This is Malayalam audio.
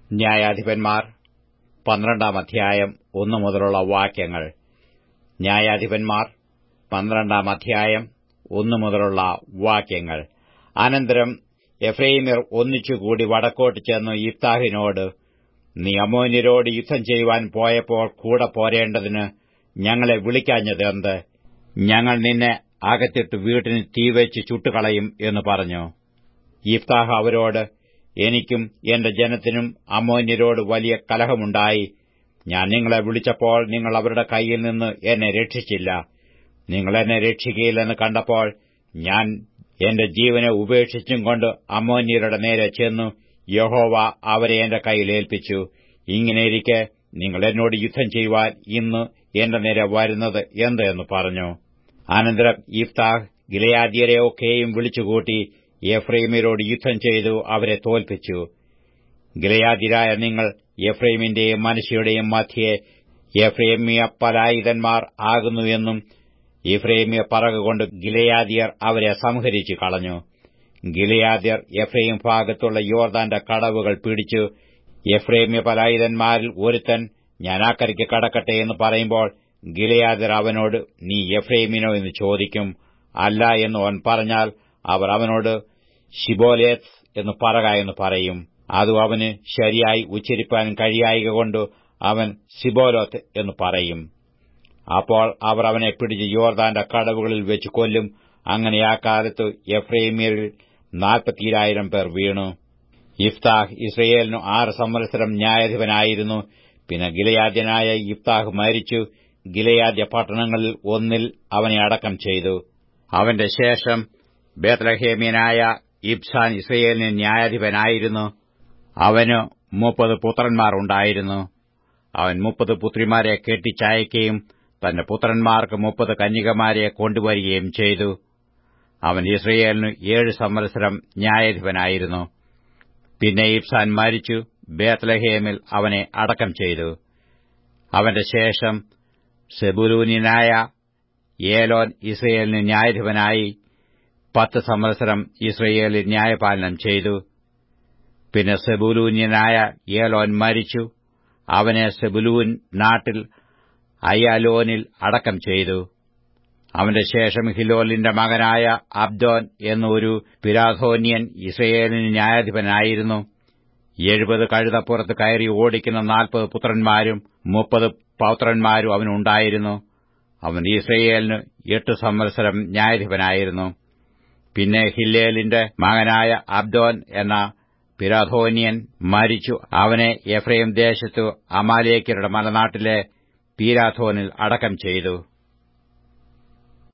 ന്യായാധിപന്മാർ പന്ത്രണ്ടാം അധ്യായം ഒന്നു മുതലുള്ള വാക്യങ്ങൾ ന്യായാധിപന്മാർ പന്ത്രണ്ടാം അധ്യായം ഒന്നു മുതലുള്ള വാക്യങ്ങൾ അനന്തരം എഫ്രൈമ്യർ ഒന്നിച്ചുകൂടി വടക്കോട്ട് ചെന്നു ഇഫ്താഹിനോട് നീ അമോന്യരോട് യുദ്ധം ചെയ്യുവാൻ പോയപ്പോൾ കൂടെ പോരേണ്ടതിന് ഞങ്ങളെ വിളിക്കാഞ്ഞതെന്ത് ഞങ്ങൾ നിന്നെ അകത്തിട്ട് വീട്ടിന് തീവെച്ച് ചുട്ടുകളയും എന്ന് പറഞ്ഞു ഇഫ്താഹ് അവരോട് എനിക്കും എന്റെ ജനത്തിനും അമോന്യരോട് വലിയ കലഹമുണ്ടായി ഞാൻ നിങ്ങളെ വിളിച്ചപ്പോൾ നിങ്ങൾ അവരുടെ കൈയിൽ നിന്ന് എന്നെ രക്ഷിച്ചില്ല നിങ്ങൾ എന്നെ രക്ഷിക്കുകയില്ലെന്ന് കണ്ടപ്പോൾ ഞാൻ എന്റെ ജീവനെ ഉപേക്ഷിച്ചും കൊണ്ട് അമോന്യരുടെ നേരെ ചെന്നു യഹോവ അവരെ എന്റെ കൈയിൽ ഏൽപ്പിച്ചു ഇങ്ങനെയിരിക്കെ നിങ്ങൾ എന്നോട് യുദ്ധം ചെയ്യുവാൻ ഇന്ന് എന്റെ നേരെ വരുന്നത് എന്ത് എന്ന് പറഞ്ഞു അനന്തരം ഇഫ്താഹ് ഗിലയാദ്യരെ ഒക്കെയും വിളിച്ചുകൂട്ടി എഫ്രൈമിയരോട് യുദ്ധം ചെയ്തു അവരെ തോൽപ്പിച്ചു ഗിലയാദിരായ നിങ്ങൾ എഫ്രൈമിന്റെയും മനുഷ്യയുടെയും മധ്യേ എഫ്രൈമിയ പലായുധന്മാർ ആകുന്നു എന്നും ഇഫ്രൈമിയ പറകുകൊണ്ട് ഗിലയാദിയർ അവരെ സംഹരിച്ചു കളഞ്ഞു ഗിലയാദ്യർ എഫ്രൈം ഭാഗത്തുള്ള യോർദാന്റെ കടവുകൾ പിടിച്ചു എഫ്രൈമ്യ പലായുധന്മാരിൽ ഒരുത്തൻ ഞാൻ ആക്കരയ്ക്ക് കടക്കട്ടെ എന്ന് പറയുമ്പോൾ ഗിലയാദർ അവനോട് നീ എഫ്രൈമിനോ എന്ന് ചോദിക്കും അല്ല എന്ന് അവൻ പറഞ്ഞാൽ അവർ അവനോട് ഷിബോലേത്ത് എന്ന് പറക എന്ന് പറയും അതും അവന് ശരിയായി ഉച്ചരിപ്പാൻ കഴിയായിക കൊണ്ട് അവൻ സിബോലോത്ത് എന്ന് പറയും അപ്പോൾ അവർ അവനെ പിടിച്ച് യോർദാന്റെ കടവുകളിൽ വെച്ച് കൊല്ലും അങ്ങനെ ആ കാലത്ത് എഫ്രൈമ്യരിൽ നാൽപ്പത്തിരായിരം പേർ വീണു ഇഫ്താഹ് ഇസ്രയേലിനു ആറ് സംവത്സരം ന്യായാധിപനായിരുന്നു പിന്നെ ഗിലയാദ്യനായ ഇഫ്താഹ് മരിച്ചു ഗിലയാദ്യ പട്ടണങ്ങളിൽ ഒന്നിൽ അവനെ അടക്കം ചെയ്തു അവന്റെ ശേഷം ബേത്ലഹേമ്യനായ ഇബ്സാൻ ഇസ്രയേലിന് ന്യായാധിപനായിരുന്നു അവന് മുപ്പത് പുത്രന്മാർ ഉണ്ടായിരുന്നു അവൻ മുപ്പത് പുത്രിമാരെ കെട്ടിച്ചയക്കുകയും തന്റെ പുത്രന്മാർക്ക് മുപ്പത് കന്യകമാരെ കൊണ്ടുവരികയും ചെയ്തു അവൻ ഇസ്രയേലിന് ഏഴ് സംവത്സരം ന്യായാധിപനായിരുന്നു പിന്നെ ഇബ്സാൻ മരിച്ചു ബേത്ലഹേമിൽ അവനെ അടക്കം ചെയ്തു അവന്റെ ശേഷം സെബുലൂനിനായ ഏലോൻ ഇസ്രയേലിന് ന്യായാധിപനായി പത്ത് സംവത്സരം ഇസ്രയേലിൽ ന്യായപാലനം ചെയ്തു പിന്നെ സെബുലൂന്യനായ ഏലോൻ മരിച്ചു അവനെ സെബുലൂൻ നാട്ടിൽ അയ്യാലോനിൽ അടക്കം ചെയ്തു അവന്റെ ശേഷം ഹിലോലിന്റെ മകനായ അബ്ദോൻ എന്നൊരു പിരാധോന്യൻ ഇസ്രയേലിന് ന്യായാധിപനായിരുന്നു എഴുപത് കഴുതപ്പുറത്ത് കയറി ഓടിക്കുന്ന നാൽപ്പത് പുത്രന്മാരും മുപ്പത് പൌത്രന്മാരും അവനുണ്ടായിരുന്നു അവൻ ഇസ്രയേലിന് എട്ട് സംവത്സരം ന്യായാധിപനായിരുന്നു പിന്നെ ഹില്ലേലിന്റെ മകനായ അബ്ദോൻ എന്ന പിരാധോന്യൻ മരിച്ചു അവനെ എഫ്രൈം ദേശത്തു അമാലേക്കരുടെ മലനാട്ടിലെ പീരാഥോനിൽ അടക്കം ചെയ്തു